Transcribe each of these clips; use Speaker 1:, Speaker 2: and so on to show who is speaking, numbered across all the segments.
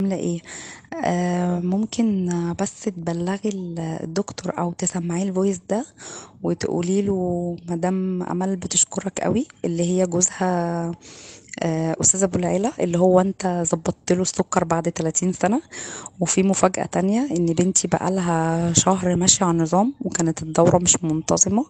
Speaker 1: عاملة ايه آه ممكن بس تبلغي ال- الدكتور او تسمعي الفويس ده وتقولي له مدام امل بتشكرك قوي اللي هي جوزها آه استاذ ابو العيلة اللي هو انت ظبطت له السكر بعد 30 سنة وفي مفاجأة تانية ان بنتي بقالها شهر ماشية على النظام وكانت الدورة مش منتظمة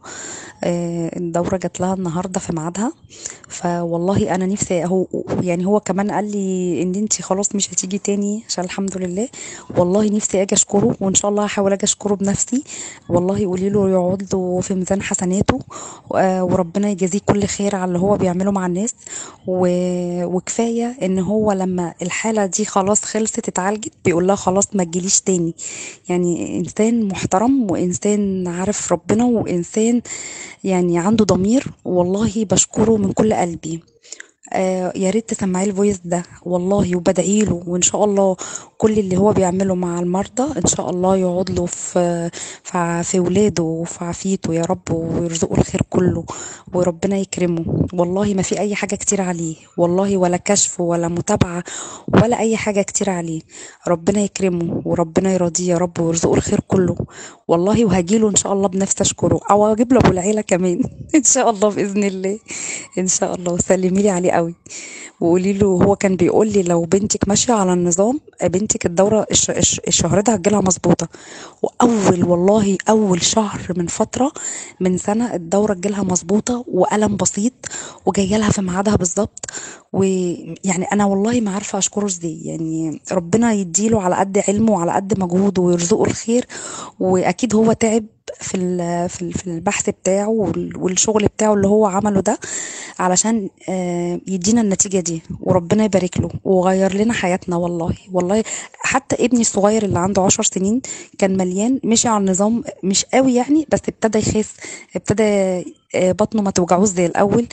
Speaker 1: آه الدورة جات لها النهاردة في ميعادها فوالله انا نفسي هو يعني هو كمان قال لي ان انتي خلاص مش هتيجي تاني عشان الحمد لله والله نفسي اجي اشكره وان شاء الله هحاول اجي اشكره بنفسي والله قولي له يقعد له في ميزان حسناته و- وربنا يجازيه كل خير على اللي هو بيعمله مع الناس و... وكفايه ان هو لما الحاله دي خلاص خلصت اتعالجت بيقول لها خلاص ما تجيليش تاني يعني انسان محترم وانسان عارف ربنا وانسان يعني عنده ضمير والله بشكره من كل قلبي آه يا ريت تسمعي الفويس ده والله وبدعي له وان شاء الله كل اللي هو بيعمله مع المرضى ان شاء الله يقعد له في في في ولاده وفي عافيته يا رب ويرزقه الخير كله وربنا يكرمه والله ما في اي حاجه كتير عليه والله ولا كشف ولا متابعه ولا اي حاجه كتير عليه ربنا يكرمه وربنا يرضيه يا رب ويرزقه الخير كله والله وهجيله ان شاء الله بنفسي اشكره او اجيب له ابو العيله كمان ان شاء الله باذن الله ان شاء الله وسلمي لي عليه قوي وقولي له هو كان بيقول لي لو بنتك ماشيه على النظام بنتك الدوره الش... الش... الشهر ده هتجيلها مظبوطه واول والله اول شهر من فتره من سنه الدوره تجيلها مظبوطه والم بسيط وجايه لها في ميعادها بالظبط ويعني انا والله ما عارفه اشكره ازاي يعني ربنا يديله على قد علمه وعلى قد مجهوده ويرزقه الخير واكيد هو تعب في ال- في ال- في البحث بتاعه وال- والشغل بتاعه اللي هو عمله ده علشان آه، يدينا النتيجة دي وربنا يبارك له وغير لنا حياتنا والله والله حتى ابني الصغير اللي عنده عشر سنين كان مليان مشي على النظام مش قوي يعني بس ابتدى يخس ابتدى آه، بطنه ما توجعوش زي الأول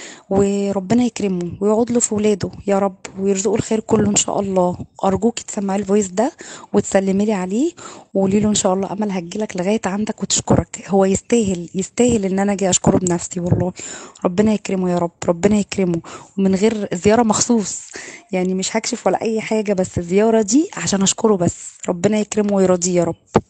Speaker 1: وربنا يكرمه ويقعد له في ولاده يا رب ويرزقه الخير كله ان شاء الله ارجوك تسمعي الفويس ده وتسلمي لي عليه وقولي له ان شاء الله امل هتجيلك لغايه عندك وتشكرك هو يستاهل يستاهل ان انا اجي اشكره بنفسي والله ربنا يكرمه يا رب ربنا يكرمه ومن غير زياره مخصوص يعني مش هكشف ولا اي حاجه بس الزياره دي عشان اشكره بس ربنا يكرمه ويرضيه يا رب